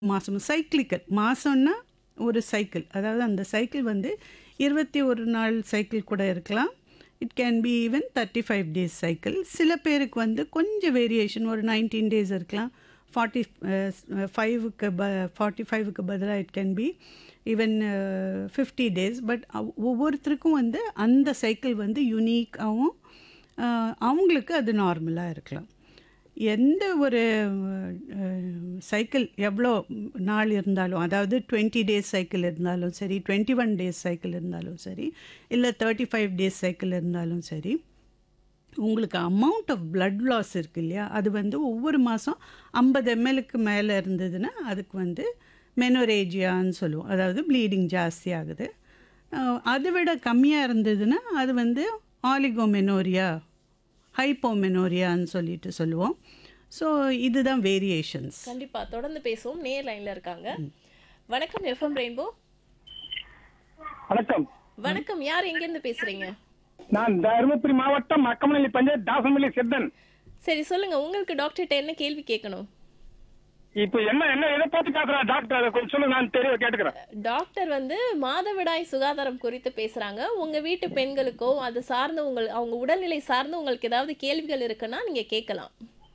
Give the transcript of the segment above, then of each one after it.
மாதம் சைக்கிளிக்கல் மாதம்னா ஒரு சைக்கிள் அதாவது அந்த சைக்கிள் வந்து இருபத்தி ஒரு நாள் சைக்கிள் கூட இருக்கலாம் it can be even thirty five days cycle சில பேருக்கு வந்து கொஞ்சம் வேரியேஷன் ஒரு நைன்டீன் டேஸ் இருக்கலாம் ஃபார்ட்டி ஃபைவுக்கு ப ஃபார்ட்டி ஃபைவுக்கு பதிலாக it can be even fifty days but ஒவ்வொருத்தருக்கும் வந்து அந்த சைக்கிள் வந்து யூனிக்காகவும் அவங்களுக்கு அது நார்மலாக இருக்கலாம் எந்த ஒரு சைக்கிள் எவ்வளோ நாள் இருந்தாலும் அதாவது டுவெண்ட்டி டேஸ் சைக்கிள் இருந்தாலும் சரி டுவெண்ட்டி ஒன் டேஸ் சைக்கிள் இருந்தாலும் சரி இல்லை தேர்ட்டி ஃபைவ் டேஸ் சைக்கிள் இருந்தாலும் சரி உங்களுக்கு அமௌண்ட் ஆஃப் பிளட் லாஸ் இருக்கு இல்லையா அது வந்து ஒவ்வொரு மாதம் ஐம்பது எம்எல்க்கு மேலே இருந்ததுன்னா அதுக்கு வந்து மெனோரேஜியான்னு சொல்லுவோம் அதாவது ப்ளீடிங் ஜாஸ்தி ஆகுது அதை விட கம்மியாக இருந்ததுன்னா அது வந்து ஆலிகோமெனோரியா ஹைப்போமெனோரியான்னு சொல்லிட்டு சொல்லுவோம் ஸோ இதுதான் வேரியேஷன்ஸ் கண்டிப்பா தொடர்ந்து பேசுவோம் நேர் லைன்ல இருக்காங்க வணக்கம் எஃப்எம் ரெயின்போ வணக்கம் வணக்கம் யார் எங்க இருந்து பேசுறீங்க நான் தருமபுரி மாவட்டம் மக்கமநல்லி பஞ்சாயத்து தாசமல்லி சித்தன் சரி சொல்லுங்க உங்களுக்கு டாக்டர்கிட்ட என்ன கேள்வி கேட்கணும் இப்ப என்ன என்ன எதை பார்த்து பேசுறா டாக்டர் அதை கொஞ்சம் சொல்லுங்க நான் தெரிய கேட்டுக்கிறேன் டாக்டர் வந்து மாதவிடாய் சுகாதாரம் குறித்து பேசுறாங்க உங்க வீட்டு பெண்களுக்கோ அது சார்ந்த உங்கள் அவங்க உடல்நிலை சார்ந்து உங்களுக்கு ஏதாவது கேள்விகள் இருக்குன்னா நீங்க கேட்கலாம்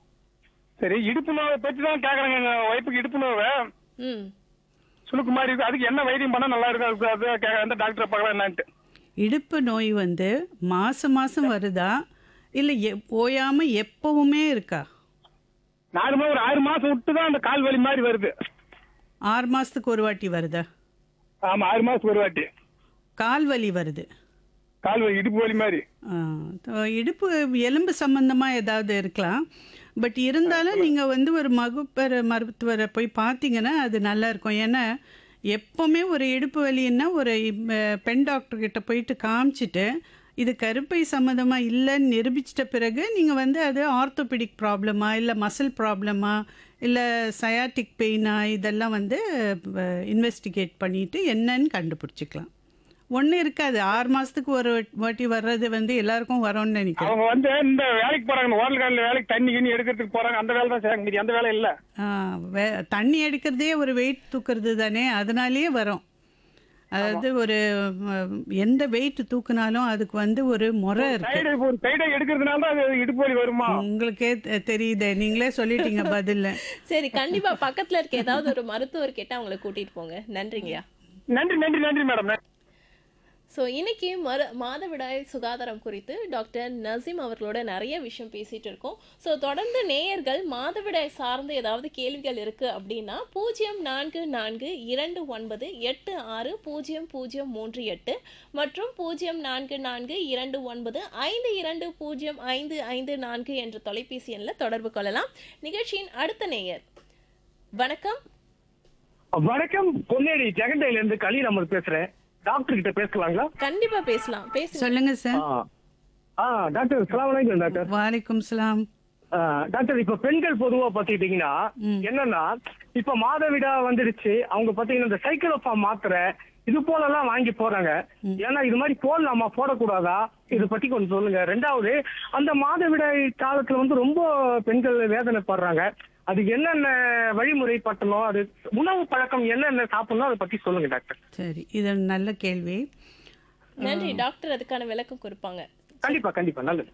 சரி இடுப்பு நோவை பத்தி தான் கேக்குறேங்க எங்க ஒய்ஃபுக்கு இடுப்பு நோவை ம் சுளுக்கு மாதிரி இருக்கு அதுக்கு என்ன வைத்தியம் பண்ணா நல்லா இருக்கும் அதுக்கு அது கேட்க அந்த டாக்டரை பார்க்கலாம் என்னன்ட்டு இடுப்பு நோய் வந்து மாதம் மாதம் வருதா இல்லை எ ஓயாமல் எப்பவுமே இருக்கா நார்மலா ஒரு ஆறு மாசம் விட்டு தான் அந்த கால் வலி மாதிரி வருது ஆறு மாதத்துக்கு ஒரு வாட்டி வருதா ஆமா ஆறு மாசத்துக்கு ஒரு வாட்டி கால் வலி வருது கால் வலி இடுப்பு வலி மாதிரி ஆ, தோ- இடுப்பு எலும்பு சம்பந்தமாக ஏதாவது இருக்கலாம் பட் இருந்தாலும் நீங்கள் வந்து ஒரு மகுப்பர் மருத்துவரை போய் பார்த்தீங்கன்னா அது நல்லா இருக்கும் ஏன்னா எப்போவுமே ஒரு இடுப்பு வலின்னா ஒரு அஹ், பெண் டாக்டர் கிட்ட போயிட்டு காமிச்சிட்டு இது கருப்பை சம்மந்தமாக இல்லைன்னு நிரூபிச்சிட்ட பிறகு நீங்கள் வந்து அது ஆர்த்தோபெடிக் ப்ராப்ளமா இல்லை மசில் ப்ராப்ளமா இல்லை சயாட்டிக் பெயினா இதெல்லாம் வந்து இன்வெஸ்டிகேட் பண்ணிவிட்டு என்னன்னு கண்டுபிடிச்சிக்கலாம் ஒன்றும் இருக்காது ஆறு மாதத்துக்கு ஒரு வாட்டி வர்றது வந்து எல்லாருக்கும் வரும்னு நினைக்கிறேன் அவங்க வந்து இந்த வேலைக்கு போறாங்க இந்த ஹோட்டல் காலில் வேலைக்கு தண்ணி கிண்ணி எடுக்கிறதுக்கு போறாங்க அந்த வேலை தான் செய்றாங்க மீதி அந்த வேலை இல்ல ஆ, வே- தண்ணி எடுக்கிறதே ஒரு வெயிட் தூக்குறது தானே அதனாலேயே வரும் அதாவது ஒரு ம், எந்த வெயிட் தூக்குனாலும் அதுக்கு வந்து ஒரு முறை இருக்கு சைடு ஒரு சைடை எடுக்கிறதுனால தான் அது இடுப்பு வலி வருமா உங்களுக்கே தெ- தெரியுதே நீங்களே சொல்லிட்டீங்க பதில்ல சரி கண்டிப்பா பக்கத்துல இருக்க ஏதாவது ஒரு மருத்துவர் கேட்டா அவங்களை கூட்டிட்டு போங்க நன்றிங்கய்யா நன்றி நன்றி நன்றி மேடம் ஸோ இன்னைக்கு மரு மாதவிடாய் சுகாதாரம் குறித்து டாக்டர் நசீம் அவர்களோட நிறைய விஷயம் பேசிட்டு இருக்கோம் ஸோ தொடர்ந்து நேயர்கள் மாதவிடாய் சார்ந்து ஏதாவது கேள்விகள் இருக்கு அப்படின்னா பூஜ்ஜியம் நான்கு நான்கு இரண்டு ஒன்பது எட்டு ஆறு பூஜ்ஜியம் பூஜ்ஜியம் மூன்று எட்டு மற்றும் பூஜ்ஜியம் நான்கு நான்கு இரண்டு ஒன்பது ஐந்து இரண்டு பூஜ்ஜியம் ஐந்து ஐந்து நான்கு என்ற தொலைபேசி எண்ணில் தொடர்பு கொள்ளலாம் நிகழ்ச்சியின் அடுத்த நேயர் வணக்கம் வணக்கம் பொன்னேரி ஜெகண்டையில இருந்து கலீல் அமர் பேசுறேன் டாக்டர் கிட்ட பேசலாங்களா கண்டிப்பா பேசலாம் பேசுங்க சொல்லுங்க சார் ஆ. ஆ டாக்டர் சலாம் வலைக்கம் டாக்டர் வாலைக்கும் சலாம் ஆ, டாக்டர் இப்ப பெண்கள் பொதுவா பாத்துக்கிட்டீங்கன்னா என்னன்னா இப்ப மாதவிடா வந்துடுச்சு அவங்க பாத்தீங்கன்னா இந்த சைக்கிளோஃபார்ம் மாத்திரை இது போல எல்லாம் வாங்கி போறாங்க ஏன்னா இது மாதிரி போடலாமா போடக்கூடாதா இதை பத்தி கொஞ்சம் சொல்லுங்க ரெண்டாவது அந்த மாதவிடாய் காலத்துல வந்து ரொம்ப பெண்கள் வேதனைப்படுறாங்க அதுக்கு என்னென்ன வழிமுறை பட்டணும் அது உணவு பழக்கம் என்னென்ன சாப்பிடணும் அதை பத்தி சொல்லுங்க டாக்டர் சரி இது நல்ல கேள்வி நன்றி டாக்டர் அதுக்கான விளக்கம் கொடுப்பாங்க கண்டிப்பா கண்டிப்பா நல்லது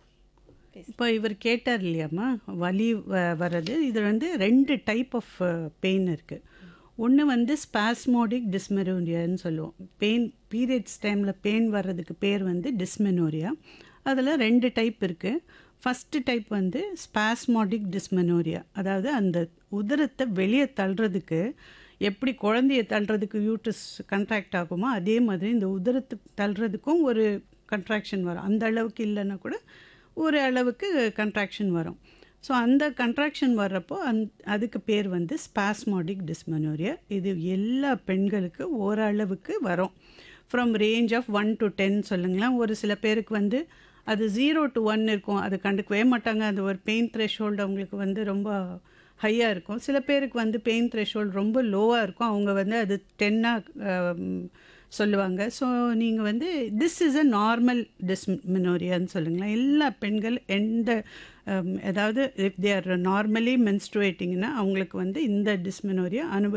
இப்போ இவர் கேட்டார் இல்லையாம்மா வலி வ- வர்றது இது வந்து ரெண்டு டைப் ஆஃப் பெயின் இருக்குது ஒன்று வந்து ஸ்பாஸ்மோடிக் டிஸ்மெனோரியான்னு சொல்லுவோம் பெயின் பீரியட்ஸ் டைமில் பெயின் வர்றதுக்கு பேர் வந்து டிஸ்மெனோரியா அதில் ரெண்டு டைப் இருக்குது ஃபஸ்ட்டு டைப் வந்து ஸ்பாஸ்மோடிக் டிஸ்மெனோரியா அதாவது அந்த உதரத்தை வெளியே தள்ளுறதுக்கு எப்படி குழந்தைய தள்ளுறதுக்கு யூட்ரஸ் கண்ட்ராக்ட் ஆகுமோ அதே மாதிரி இந்த உதரத்தை தள்ளுறதுக்கும் ஒரு கண்ட்ராக்ஷன் வரும் அந்த அளவுக்கு இல்லைன்னா கூட ஒரு அளவுக்கு கண்ட்ராக்ஷன் வரும் ஸோ அந்த கண்ட்ராக்ஷன் வர்றப்போ அந் அதுக்கு பேர் வந்து ஸ்பாஸ்மோடிக் டிஸ்மெனோரியா இது எல்லா பெண்களுக்கு ஓரளவுக்கு வரும் from range of one to ten சொல்லுங்களேன் ஒரு சில பேருக்கு வந்து அது ஜீரோ டு ஒன் இருக்கும் அது கண்டுக்கவே மாட்டாங்க அது ஒரு பெயின் த்ரெஷோல்டு அவங்களுக்கு வந்து ரொம்ப ஹையாக இருக்கும் சில பேருக்கு வந்து பெயின் த்ரெஷோல்டு ரொம்ப லோவாக இருக்கும் அவங்க வந்து அது டென்னாக சொல்லுவாங்க ஸோ நீங்கள் வந்து திஸ் இஸ் அ நார்மல் டிஸ்மினோரியான்னு சொல்லுங்களேன் எல்லா பெண்கள் எந்த அதாவது இஃப் தே ஆர் நார்மலி மென்ஸ்ட்ரேட்டிங்னா அவங்களுக்கு வந்து இந்த டிஸ்மெனோரியா அனுப